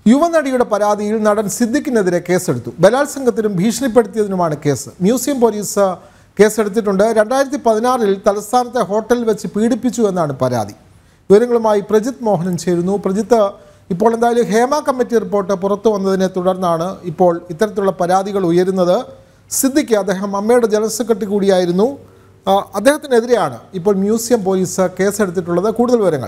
യുവനടിയുടെ പരാതിയിൽ നടൻ സിദ്ദിഖിനെതിരെ കേസെടുത്തു ബലാത്സംഗത്തിനും ഭീഷണിപ്പെടുത്തിയതിനുമാണ് കേസ് മ്യൂസിയം പോലീസ് കേസെടുത്തിട്ടുണ്ട് രണ്ടായിരത്തി പതിനാറിൽ തലസ്ഥാനത്തെ ഹോട്ടലിൽ വെച്ച് പീഡിപ്പിച്ചു എന്നാണ് പരാതി വിവരങ്ങളുമായി പ്രജിത് മോഹനൻ ചേരുന്നു പ്രജിത്ത് ഇപ്പോൾ എന്തായാലും ഹേമ കമ്മിറ്റി റിപ്പോർട്ട് പുറത്തു വന്നതിനെ തുടർന്നാണ് ഇപ്പോൾ ഇത്തരത്തിലുള്ള പരാതികൾ ഉയരുന്നത് സിദ്ദിഖ് അദ്ദേഹം അമ്മയുടെ ജനറൽ സെക്രട്ടറി കൂടിയായിരുന്നു ആ, അദ്ദേഹത്തിനെതിരെയാണ് ഇപ്പോൾ മ്യൂസിയം പോലീസ് കേസെടുത്തിട്ടുള്ളത് കൂടുതൽ വിവരങ്ങൾ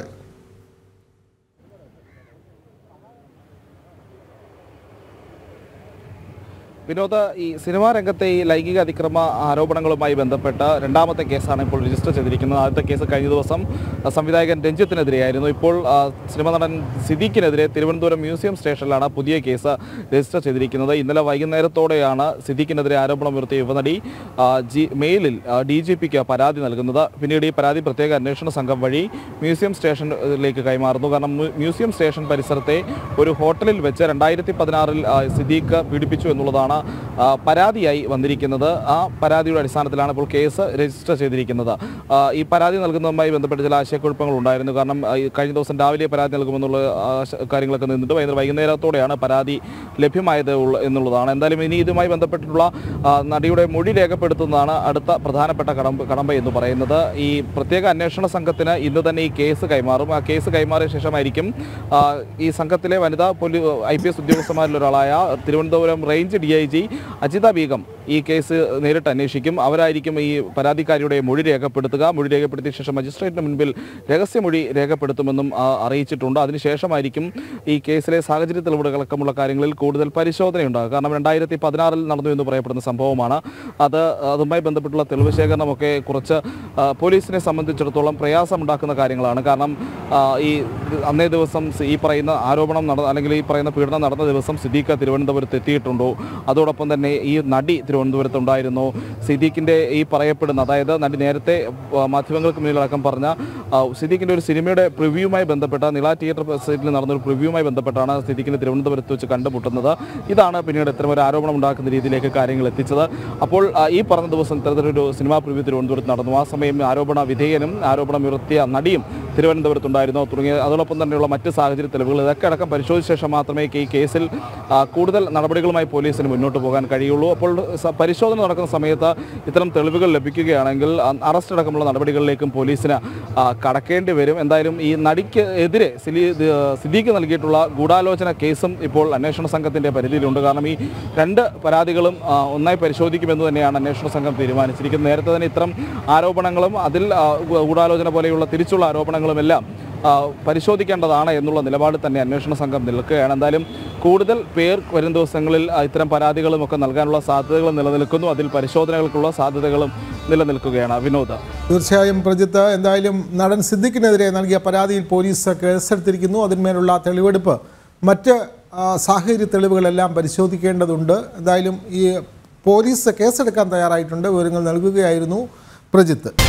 വിനോദ ഈ സിനിമാ രംഗത്തെ ഈ ലൈംഗിക അതിക്രമ ആരോപണങ്ങളുമായി ബന്ധപ്പെട്ട രണ്ടാമത്തെ കേസാണ് ഇപ്പോൾ രജിസ്റ്റർ ചെയ്തിരിക്കുന്നത് ആദ്യത്തെ കേസ് കഴിഞ്ഞ ദിവസം ആ, സംവിധായകൻ രഞ്ജിത്തിനെതിരെയായിരുന്നു ഇപ്പോൾ ആ, സിനിമാ നടൻ സിദ്ദീഖിനെതിരെ തിരുവനന്തപുരം മ്യൂസിയം സ്റ്റേഷനിലാണ് പുതിയ കേസ് രജിസ്റ്റർ ചെയ്തിരിക്കുന്നത് ഇന്നലെ വൈകുന്നേരത്തോടെയാണ് സിദ്ദീഖിനെതിരെ ആരോപണം ഉയർത്തിയ യുവനടി ആ, ജി മെയിലിൽ ഡി ജി പിക്ക് പരാതി നൽകുന്നത് പിന്നീട് ഈ പരാതി പ്രത്യേക അന്വേഷണ സംഘം വഴി മ്യൂസിയം സ്റ്റേഷനിലേക്ക് കൈമാറുന്നു കാരണം മ്യൂ- മ്യൂസിയം സ്റ്റേഷൻ പരിസരത്തെ ഒരു ഹോട്ടലിൽ വെച്ച് രണ്ടായിരത്തി പതിനാറിൽ സിദ്ദീഖ് പീഡിപ്പിച്ചു എന്നുള്ളതാണ് ആ, പരാതിയായി വന്നിരിക്കുന്നത് ആ പരാതിയുടെ അടിസ്ഥാനത്തിലാണ് ഇപ്പോൾ കേസ് രജിസ്റ്റർ ചെയ്തിരിക്കുന്നത് ആ, ഈ പരാതി നൽകുന്നതുമായി ബന്ധപ്പെട്ട് ചില ആശയക്കുഴപ്പങ്ങൾ ഉണ്ടായിരുന്നു കാരണം ആ, ഈ കഴിഞ്ഞ ദിവസം രാവിലെ പരാതി നൽകുമെന്നുള്ള ആശ- കാര്യങ്ങളൊക്കെ നിന്നിട്ട് വൈകുന്നേരം വൈകുന്നേരത്തോടെയാണ് പരാതി ലഭ്യമായത് ഉള്ള- എന്നുള്ളതാണ് എന്തായാലും ഇനി ഇതുമായി ബന്ധപ്പെട്ടിട്ടുള്ള ആ, നടിയുടെ മൊഴി രേഖപ്പെടുത്തുന്നതാണ് അടുത്ത പ്രധാനപ്പെട്ട കടമ്പ കടമ്പ എന്ന് പറയുന്നത് ഈ പ്രത്യേക അന്വേഷണ സംഘത്തിന് ഇന്ന് തന്നെ ഈ കേസ് കൈമാറും ആ കേസ് കൈമാറിയ ശേഷമായിരിക്കും ആ, ഈ സംഘത്തിലെ വനിതാ പോലീ ഐ പി എസ് ഉദ്യോഗസ്ഥന്മാരിൽ ഒരാളായ Thiruvananthapuram range D I G Ajitha Begum ഈ കേസ് നേരിട്ട് അന്വേഷിക്കും അവരായിരിക്കും ഈ പരാതിക്കാരിയുടെ മൊഴി രേഖപ്പെടുത്തുക മൊഴി രേഖപ്പെടുത്തിയ ശേഷം മജിസ്ട്രേറ്റിന് മുൻപിൽ രഹസ്യമൊഴി രേഖപ്പെടുത്തുമെന്നും ആ, അറിയിച്ചിട്ടുണ്ട് അതിനുശേഷമായിരിക്കും ഈ കേസിലെ സാഹചര്യ തെളിവുകളടക്കമുള്ള കാര്യങ്ങളിൽ കൂടുതൽ പരിശോധനയുണ്ടാകുക കാരണം രണ്ടായിരത്തി പതിനാറിൽ നടന്നു എന്ന് പറയപ്പെടുന്ന സംഭവമാണ് അത് അതുമായി ബന്ധപ്പെട്ടുള്ള തെളിവ് ശേഖരണമൊക്കെ കുറച്ച് ആ, പോലീസിനെ സംബന്ധിച്ചിടത്തോളം പ്രയാസമുണ്ടാക്കുന്ന കാര്യങ്ങളാണ് കാരണം ആ, ഈ അന്നേ ദിവസം സി- ഈ പറയുന്ന ആരോപണം നടന്ന അല്ലെങ്കിൽ ഈ പറയുന്ന പീഡനം നടന്ന ദിവസം സിദ്ദീഖ് തിരുവനന്തപുരത്ത് എത്തിയിട്ടുണ്ടോ അതോടൊപ്പം തന്നെ ഈ നടി തിരുവനന്തപുരത്തുണ്ടായിരുന്നു സിദ്ദീഖിൻ്റെ ഈ പറയപ്പെടുന്ന അതായത് നടി നേരത്തെ ആ, മാധ്യമങ്ങൾക്ക് മുന്നിലടക്കം പറഞ്ഞ ആ, സിദ്ദീഖിൻ്റെ ഒരു സിനിമയുടെ പ്രിവ്യൂമായി ബന്ധപ്പെട്ട നില തിയേറ്റർ സൈറ്റിൽ നടന്ന ഒരു പ്രിവ്യൂമായി ബന്ധപ്പെട്ടാണ് സിദ്ദീഖിനെ തിരുവനന്തപുരത്ത് വെച്ച് കണ്ടുമുട്ടുന്നത് ഇതാണ് പിന്നീട് ഇത്തരം ഒരു ആരോപണം ഉണ്ടാക്കുന്ന രീതിയിലേക്ക് കാര്യങ്ങൾ എത്തിച്ചത് അപ്പോൾ ആ, ഈ പറഞ്ഞ ദിവസം ഇത്തരത്തിലൊരു സിനിമാ പ്രിവ്യൂ തിരുവനന്തപുരത്ത് നടന്നു ആ സമയം ആരോപണ വിധേയനും ആരോപണം ഉയർത്തിയ നടിയും തിരുവനന്തപുരത്തുണ്ടായിരുന്നു തുടങ്ങിയ അതോടൊപ്പം തന്നെയുള്ള മറ്റ് സാഹചര്യ തെളിവുകൾ ഇതൊക്കെ അടക്കം പരിശോധിച്ച ശേഷം മാത്രമേ ഈ കേസിൽ ആ, കൂടുതൽ നടപടികളുമായി പോലീസിന് മുന്നോട്ട് പോകാൻ കഴിയുള്ളൂ അപ്പോൾ സ- പരിശോധന നടക്കുന്ന സമയത്ത് ഇത്തരം തെളിവുകൾ ലഭിക്കുകയാണെങ്കിൽ ആ, അറസ്റ്റ് അടക്കമുള്ള നടപടികളിലേക്കും പോലീസിന് ആ, കടക്കേണ്ടി വരും എന്തായാലും ഈ നടിക്ക് എതിരെ സിലി- ഇത് സിദ്ദീഖ് നൽകിയിട്ടുള്ള ഗൂഢാലോചന കേസും ഇപ്പോൾ അന്വേഷണ സംഘത്തിന്റെ പരിധിയിലുണ്ട് കാരണം ഈ രണ്ട് പരാതികളും ആ, ഒന്നായി പരിശോധിക്കുമെന്ന് തന്നെയാണ് അന്വേഷണ സംഘം തീരുമാനിച്ചിരിക്കുന്നത് നേരത്തെ തന്നെ ഇത്തരം ആരോപണങ്ങളും അതിൽ ആ, ഗൂ- ഗൂഢാലോചന പോലെയുള്ള തിരിച്ചുള്ള ആരോപണങ്ങളും എല്ലാം ആ, പരിശോധിക്കേണ്ടതാണ് എന്നുള്ള നിലപാട് തന്നെ അന്വേഷണ സംഘം നിൽക്കുകയാണ് എന്തായാലും കൂടുതൽ പേർ വരും ദിവസങ്ങളിൽ ആ, ഇത്തരം പരാതികളും ഒക്കെ നൽകാനുള്ള സാധ്യതകൾ നിലനിൽക്കുന്നു അതിൽ പരിശോധനകൾക്കുള്ള സാധ്യതകളും നിലനിൽക്കുകയാണ് വിനോദ് തീർച്ചയായും പ്രജിത്ത് എന്തായാലും നടൻ സിദ്ദിഖിനെതിരെ നൽകിയ പരാതിയിൽ പോലീസ് കേസെടുത്തിരിക്കുന്നു അതിന്മേലുള്ള തെളിവെടുപ്പ് മറ്റ് ആ, സാഹചര്യ തെളിവുകളെല്ലാം പരിശോധിക്കേണ്ടതുണ്ട് എന്തായാലും ഈ പോലീസ് കേസെടുക്കാൻ തയ്യാറായിട്ടുണ്ട് വിവരങ്ങൾ നൽകുകയായിരുന്നു പ്രജിത്ത്